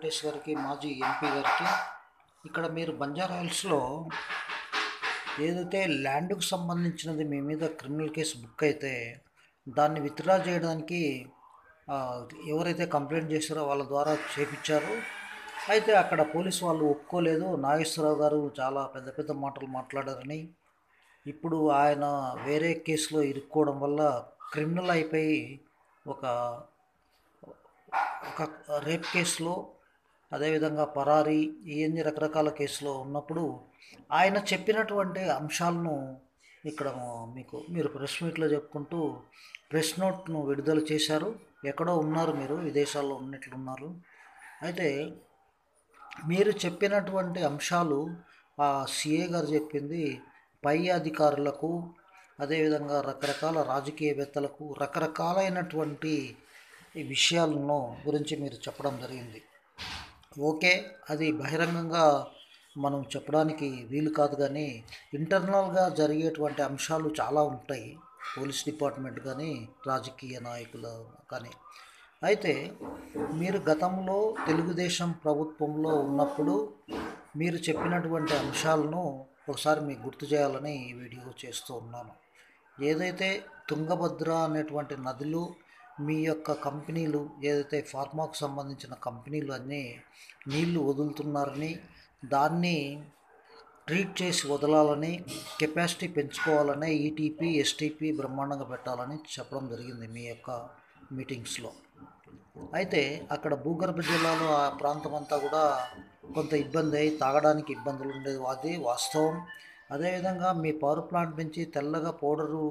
వెంకటేష్ గారికి మాజీ ఎంపీ గారికి ఇక్కడ మీరు బంజారా హిల్స్లో ఏదైతే ల్యాండ్కు సంబంధించినది మీ మీద క్రిమినల్ కేసు బుక్ అయితే దాన్ని విత్డ్రా చేయడానికి ఆ, ఎవరైతే కంప్లైంట్ చేశారో వాళ్ళ ద్వారా చేపించారు అయితే అక్కడ పోలీసు వాళ్ళు ఒప్పుకోలేదు నాగేశ్వరరావు గారు చాలా పెద్ద పెద్ద మాటలు మాట్లాడారని ఇప్పుడు ఆయన వేరే కేసులో ఇరుక్కోవడం వల్ల క్రిమినల్ అయిపోయి ఒక ఒక రేప్ కేసులో అదేవిధంగా పరారీ ఇవన్నీ రకరకాల కేసులో ఉన్నప్పుడు ఆయన చెప్పినటువంటి అంశాలను ఇక్కడ మీకు మీరు ప్రెస్ మీట్లో చెప్పుకుంటూ ప్రెస్ నోట్ను విడుదల చేశారు ఎక్కడో ఉన్నారు మీరు విదేశాల్లో ఉన్నట్లున్నారు అయితే మీరు చెప్పినటువంటి అంశాలు ఆ సిఏ గారు చెప్పింది పై అధికారులకు అదేవిధంగా రకరకాల రాజకీయవేత్తలకు రకరకాలైనటువంటి ఈ విషయాలను గురించి మీరు చెప్పడం జరిగింది ఓకే అది బహిరంగంగా మనం చెప్పడానికి వీలు కాదు కానీ ఇంటర్నల్గా జరిగేటువంటి అంశాలు చాలా ఉంటాయి పోలీస్ డిపార్ట్మెంట్ కానీ రాజకీయ నాయకులు కానీ అయితే మీరు గతంలో తెలుగుదేశం ప్రభుత్వంలో ఉన్నప్పుడు మీరు చెప్పినటువంటి అంశాలను ఒకసారి మీకు గుర్తు చేయాలని ఈ వీడియో చేస్తూ ఉన్నాను ఏదైతే తుంగభద్ర అనేటువంటి నదులు మీ యొక్క కంపెనీలు ఏదైతే ఫార్మాకు సంబంధించిన కంపెనీలు అన్నీ నీళ్లు వదులుతున్నారని దాన్ని ట్రీట్ చేసి వదలాలని కెపాసిటీ పెంచుకోవాలని ఈటీపీ ఎస్టీపీ బ్రహ్మాండంగా పెట్టాలని చెప్పడం జరిగింది మీ యొక్క మీటింగ్స్లో అయితే అక్కడ భూగర్భ జిల్లాలో ఆ ప్రాంతం అంతా కూడా కొంత ఇబ్బంది అయి తాగడానికి ఇబ్బందులు ఉండేది అది వాస్తవం అదేవిధంగా మీ పవర్ ప్లాంట్ నుంచి తెల్లగా పౌడరు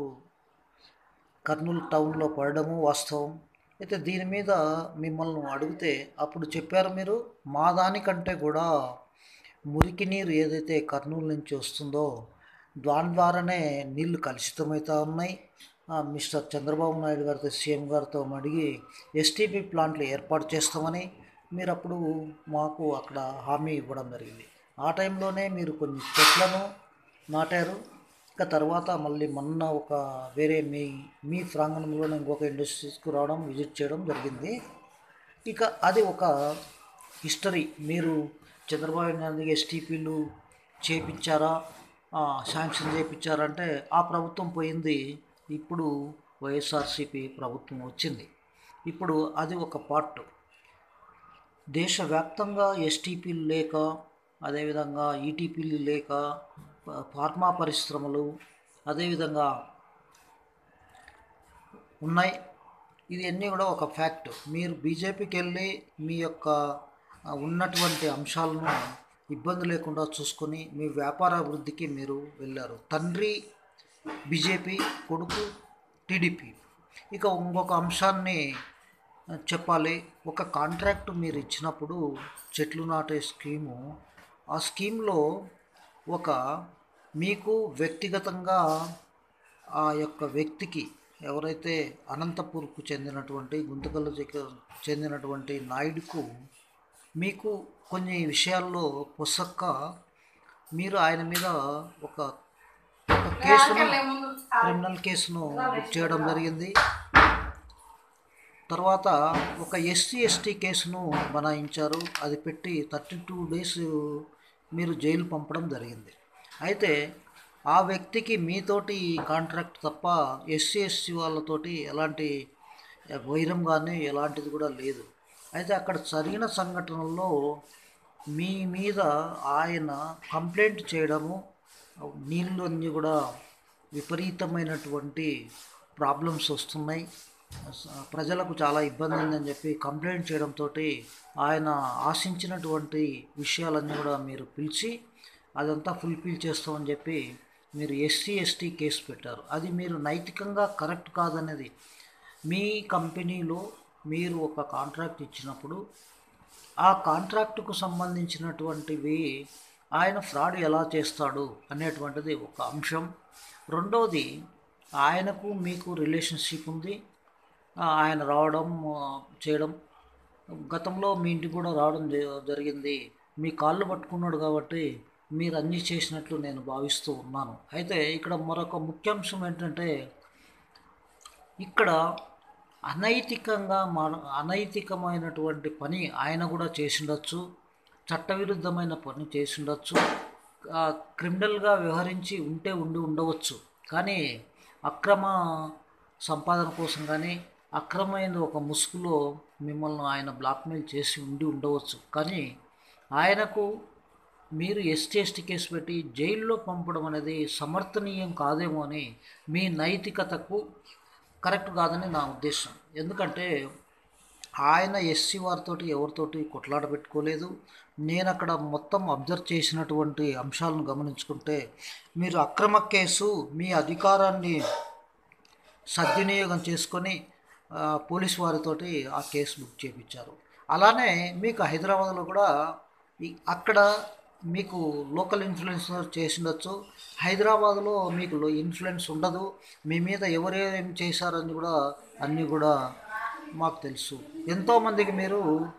కర్నూలు టౌన్లో పడడము వాస్తవం అయితే దీని మీద మిమ్మల్ని అడిగితే అప్పుడు చెప్పారు మీరు మా దానికంటే కూడా మురికి నీరు ఏదైతే కర్నూలు నుంచి వస్తుందో దాని ద్వారానే నీళ్లు కలుషితమవుతూ ఉన్నాయి ఆ, మిస్టర్ చంద్రబాబు నాయుడు గారితో సీఎం గారితో అడిగి ఎస్టీపీ ప్లాంట్లు ఏర్పాటు చేస్తామని మీరు అప్పుడు మాకు అక్కడ హామీ ఇవ్వడం జరిగింది ఆ టైంలోనే మీరు కొన్ని చెట్లను నాటారు ఇక తర్వాత మళ్ళీ మొన్న ఒక వేరే మీ మీ ప్రాంగణంలోనే ఇంకొక ఇండస్ట్రీస్కు రావడం విజిట్ చేయడం జరిగింది ఇక అది ఒక హిస్టరీ మీరు చంద్రబాబు నాయుడు ఎస్టీపీలు చేపించారా ఆ, శాంక్షన్ చేయించారంటే ఆ ప్రభుత్వం పోయింది ఇప్పుడు వైఎస్ఆర్సీపీ ప్రభుత్వం వచ్చింది ఇప్పుడు అది ఒక పార్ట్ దేశవ్యాప్తంగా ఎస్టీపీలు లేక అదేవిధంగా ఈటీపీలు లేక ఫ- ఫార్మా పరిశ్రమలు అదేవిధంగా ఉన్నాయి ఇది అన్నీ కూడా ఒక ఫ్యాక్ట్ మీరు బీజేపీకి వెళ్ళి మీ యొక్క ఆ, ఉన్నటువంటి అంశాలను ఇబ్బంది లేకుండా చూసుకొని మీ వ్యాపార అభివృద్ధికి మీరు వెళ్ళారు తండ్రి బీజేపీ కొడుకు టీడీపీ ఇక ఇంకొక అంశాన్ని ఆ, చెప్పాలి ఒక కాంట్రాక్ట్ మీరు ఇచ్చినప్పుడు చెట్లు నాటే స్కీము ఆ స్కీమ్లో ఒక మీకు వ్యక్తిగతంగా ఆ యొక్క వ్యక్తికి ఎవరైతే అనంతపూర్కు చెందినటువంటి గుంతకల్లు దగ్గర చెందినటువంటి నాయుడుకు మీకు కొన్ని విషయాల్లో పొసక్క మీరు ఆయన మీద ఒక ఒక కేసును క్రిమినల్ కేసును బుక్ చేయడం జరిగింది తర్వాత ఒక ఎస్సీ ఎస్టీ కేసును బనాయించారు అది పెట్టి థర్టీ టూ డేస్ మీరు జైలు పంపడం జరిగింది అయితే ఆ వ్యక్తికి మీతోటి కాంట్రాక్ట్ తప్ప ఎస్సీ ఎస్సీ వాళ్ళతోటి ఎలాంటి వైరం కానీ ఎలాంటిది కూడా లేదు అయితే అక్కడ జరిగిన సంఘటనల్లో మీ మీద ఆయన కంప్లైంట్ చేయడము నీళ్ళు అన్నీ కూడా విపరీతమైనటువంటి ప్రాబ్లమ్స్ వస్తున్నాయి స- ప్రజలకు చాలా ఇబ్బంది ఉందని చెప్పి కంప్లైంట్ చేయడంతో ఆయన ఆశించినటువంటి విషయాలన్నీ కూడా మీరు పిలిచి అదంతా ఫుల్ఫిల్ చేస్తామని చెప్పి మీరు ఎస్సీ ఎస్టీ కేసు పెట్టారు అది మీరు నైతికంగా కరెక్ట్ కాదనేది మీ కంపెనీలో మీరు ఒక కాంట్రాక్ట్ ఇచ్చినప్పుడు ఆ కాంట్రాక్టుకు సంబంధించినటువంటివి ఆయన ఫ్రాడ్ ఎలా చేస్తాడు అనేటువంటిది ఒక అంశం రెండవది ఆయనకు మీకు రిలేషన్షిప్ ఉంది ఆ, ఆయన రావడం ఆ, చేయడం గతంలో మీ ఇంటికి కూడా రావడం జ- జరిగింది మీ కాళ్ళు పట్టుకున్నాడు కాబట్టి మీరు అన్నీ చేసినట్లు నేను భావిస్తూ ఉన్నాను అయితే ఇక్కడ మరొక ముఖ్యాంశం ఏంటంటే ఇక్కడ అనైతికంగా మన అనైతికమైనటువంటి పని ఆయన కూడా చేసిండొచ్చు చట్టవిరుద్ధమైన పని చేసిండొచ్చు ఆ, క్రిమినల్గా వ్యవహరించి ఉంటే ఉండి ఉండవచ్చు కానీ అక్రమ సంపాదన కోసం కానీ అక్రమమైన ఒక ముసుగులో మిమ్మల్ని ఆయన బ్లాక్మెయిల్ చేసి ఉండి ఉండవచ్చు కానీ ఆయనకు మీరు ఎస్టీ ఎస్టీ కేసు పెట్టి జైల్లో పంపడం అనేది సమర్థనీయం కాదేమో అని మీ నైతికతకు కరెక్ట్ కాదని నా ఉద్దేశం ఎందుకంటే ఆయన ఎస్సీ వారితోటి ఎవరితోటి కొట్లాట పెట్టుకోలేదు నేను అక్కడ మొత్తం అబ్జర్వ్ చేసినటువంటి అంశాలను గమనించుకుంటే మీరు అక్రమ కేసు మీ అధికారాన్ని సద్వినియోగం చేసుకొని ఆ, పోలీస్ వారితోటి ఆ కేసు బుక్ చేయించారు అలానే మీకు హైదరాబాద్లో కూడా ఈ- అక్కడ మీకు లోకల్ ఇన్ఫ్లుయెన్స్ చేసిండొచ్చు హైదరాబాద్లో మీకు లో- ఇన్ఫ్లుయెన్స్ ఉండదు మీ మీద ఎవరేం చేశారని కూడా అన్నీ కూడా మాకు తెలుసు ఎంతోమందికి మీరు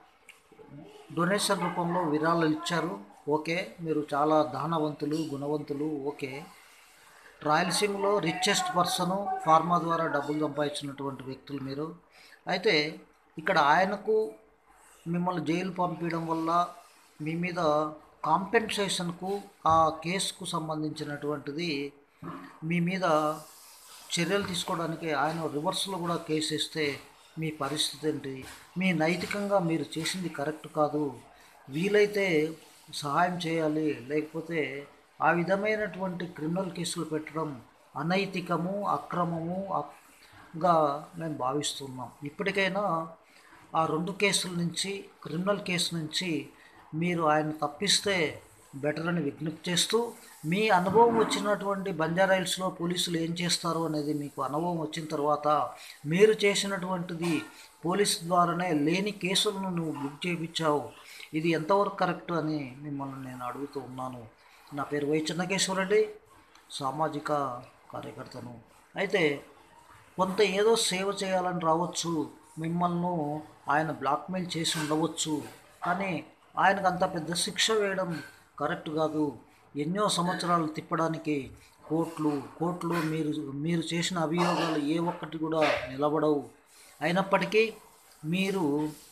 డొనేషన్ రూపంలో విరాళాలు ఇచ్చారు ఓకే మీరు చాలా దానవంతులు గుణవంతులు ఓకే రాయలసీమలో రిచెస్ట్ పర్సన్ ఫార్మా ద్వారా డబ్బులు సంపాదించినటువంటి వ్యక్తులు మీరు అయితే ఇక్కడ ఆయనకు మిమ్మల్ని జైలు పంపించడం వల్ల మీ మీద కాంపెన్సేషన్కు ఆ కేసుకు సంబంధించినటువంటిది మీ మీద చర్యలు తీసుకోవడానికి ఆయన రివర్స్లో కూడా కేసు ఇస్తే మీ పరిస్థితి ఏంటి మీ నైతికంగా మీరు చేసింది కరెక్ట్ కాదు వీలైతే సహాయం చేయాలి లేకపోతే ఆ విధమైనటువంటి క్రిమినల్ కేసులు పెట్టడం అనైతికము అక్రమము అక్- గా మేము భావిస్తున్నాం ఇప్పటికైనా ఆ రెండు కేసుల నుంచి క్రిమినల్ కేసు నుంచి మీరు ఆయన తప్పిస్తే బెటర్ అని విజ్ఞప్తి చేస్తూ మీ అనుభవం వచ్చినటువంటి బంజారాయిల్స్లో పోలీసులు ఏం చేస్తారు అనేది మీకు అనుభవం వచ్చిన తర్వాత మీరు చేసినటువంటిది పోలీసు ద్వారానే లేని కేసులను నువ్వు బుక్ చేయించావు ఇది ఎంతవరకు కరెక్ట్ అని మిమ్మల్ని నేను అడుగుతూ ఉన్నాను నా పేరు వై చెన్నకేశ్వరరెడ్డి సామాజిక కార్యకర్తను అయితే కొంత ఏదో సేవ చేయాలని రావచ్చు మిమ్మల్ని ఆయన బ్లాక్మెయిల్ చేసి ఉండవచ్చు కానీ ఆయనకు అంత పెద్ద శిక్ష వేయడం కరెక్ట్ కాదు ఎన్నో సంవత్సరాలు తిప్పడానికి కోర్టులు కోర్టులో మీరు మీరు చేసిన అభియోగాలు ఏ ఒక్కటి కూడా నిలబడవు అయినప్పటికీ మీరు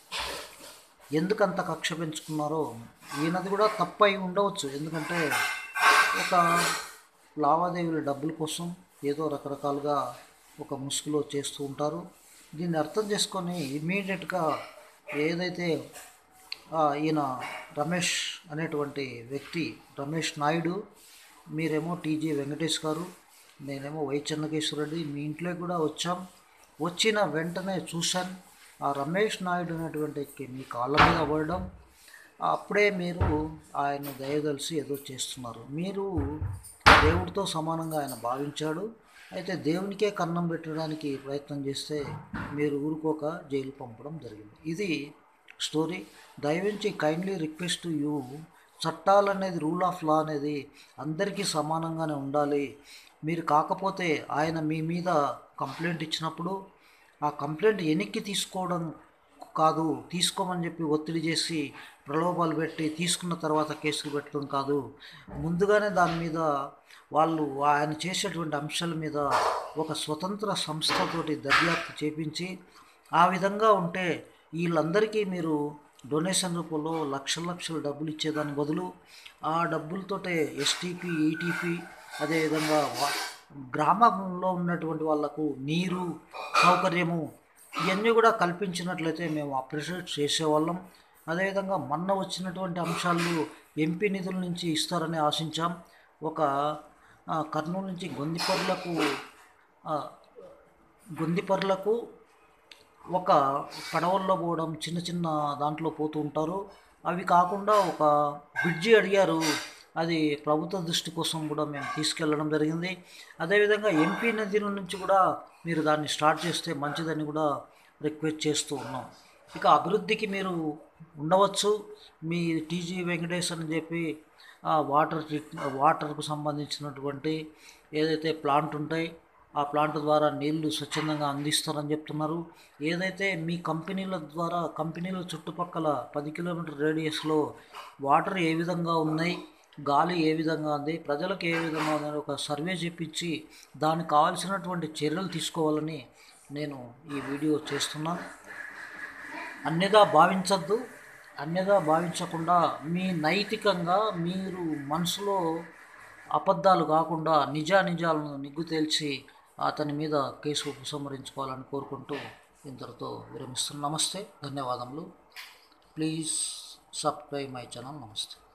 ఎందుకంత కక్ష పెంచుకున్నారో ఈయనది కూడా తప్పు అయి ఉండవచ్చు ఎందుకంటే ఒక లావాదేవీల డబ్బుల కోసం ఏదో రకరకాలుగా ఒక ముసుగులో చేస్తూ ఉంటారు దీన్ని అర్థం చేసుకొని ఇమ్మీడియట్గా ఏదైతే ఆ, ఈయన రమేష్ అనేటువంటి వ్యక్తి రమేష్ నాయుడు మీరేమో టీజీ వెంకటేష్ గారు నేనేమో వై చెన్నకేశ్వరరెడ్డి మీ ఇంట్లో కూడా వచ్చాం వచ్చిన వెంటనే చూశాను ఆ రమేష్ నాయుడు అనేటువంటి వ్యక్తి మీ కాళ్ళ మీద పడడం అప్పుడే మీరు ఆయన దయదలిసి ఏదో చేస్తున్నారు మీరు దేవుడితో సమానంగా ఆయన భావించాడు అయితే దేవునికే కన్నం పెట్టడానికి ప్రయత్నం చేస్తే మీరు ఊరుకోక జైలు పంపడం జరిగింది ఇది స్టోరీ దయవించి కైండ్లీ రిక్వెస్ట్ యూ చట్టాలు అనేది రూల్ ఆఫ్ లా అనేది అందరికీ సమానంగానే ఉండాలి మీరు కాకపోతే ఆయన మీ మీద కంప్లైంట్ ఇచ్చినప్పుడు ఆ కంప్లైంట్ వెనక్కి తీసుకోవడం కాదు తీసుకోమని చెప్పి ఒత్తిడి చేసి ప్రలోభాలు పెట్టి తీసుకున్న తర్వాత కేసులు పెట్టడం కాదు ముందుగానే దాని మీద వాళ్ళు ఆయన చేసేటువంటి అంశాల మీద ఒక స్వతంత్ర సంస్థతోటి దర్యాప్తు చేపించి ఆ విధంగా ఉంటే వీళ్ళందరికీ మీరు డొనేషన్ రూపంలో లక్షల లక్షల డబ్బులు ఇచ్చేదాని బదులు ఆ డబ్బులతోటే ఎస్టీపీ ఈటీపీ అదేవిధంగా వా- గ్రామంలో ఉన్నటువంటి వాళ్లకు నీరు సౌకర్యము ఇవన్నీ కూడా కల్పించినట్లయితే మేము అప్రిషియేట్ చేసేవాళ్ళం అదేవిధంగా మొన్న వచ్చినటువంటి అంశాలు ఎంపీ నిధుల నుంచి ఇస్తారని ఆశించాం ఒక ఆ, కర్నూలు నుంచి గొందిపర్లకు ఆ, గొందిపర్లకు ఒక పడవల్లో పోవడం చిన్న చిన్న దాంట్లో పోతూ ఉంటారు అవి కాకుండా ఒక బ్రిడ్జి అడిగారు అది ప్రభుత్వ దృష్టి కోసం కూడా మేము తీసుకెళ్ళడం జరిగింది అదేవిధంగా ఎంపీ నదిల నుంచి కూడా మీరు దాన్ని స్టార్ట్ చేస్తే మంచిదని కూడా రిక్వెస్ట్ చేస్తూ ఉన్నాం ఇక అభివృద్ధికి మీరు ఉండవచ్చు మీ టీజీ వెంకటేష్ అని చెప్పి ఆ వాటర్ ట్రీట్ వాటర్కు సంబంధించినటువంటి ఏదైతే ప్లాంట్ ఉంటాయి ఆ ప్లాంట్ ద్వారా నీళ్లు స్వచ్ఛందంగా అందిస్తారని చెప్తున్నారు ఏదైతే మీ కంపెనీల ద్వారా కంపెనీల చుట్టుపక్కల పది కిలోమీటర్ రేడియస్లో వాటర్ ఏ విధంగా ఉన్నాయి గాలి ఏ విధంగా ఉంది ప్రజలకు ఏ విధంగా ఉందని ఒక సర్వే చేపించి దానికి కావాల్సినటువంటి చర్యలు తీసుకోవాలని నేను ఈ వీడియో చేస్తున్నాను అన్యదా భావించద్దు అన్యదా భావించకుండా మీ నైతికంగా మీరు మనసులో అబద్ధాలు కాకుండా నిజానిజాలను నిగ్గు తేల్చి అతని మీద కేసు ఉపసంహరించుకోవాలని కోరుకుంటూ ఇంతటితో విరమిస్తున్నాను నమస్తే ధన్యవాదములు ప్లీజ్ సబ్స్క్రైబ్ మై ఛానల్ నమస్తే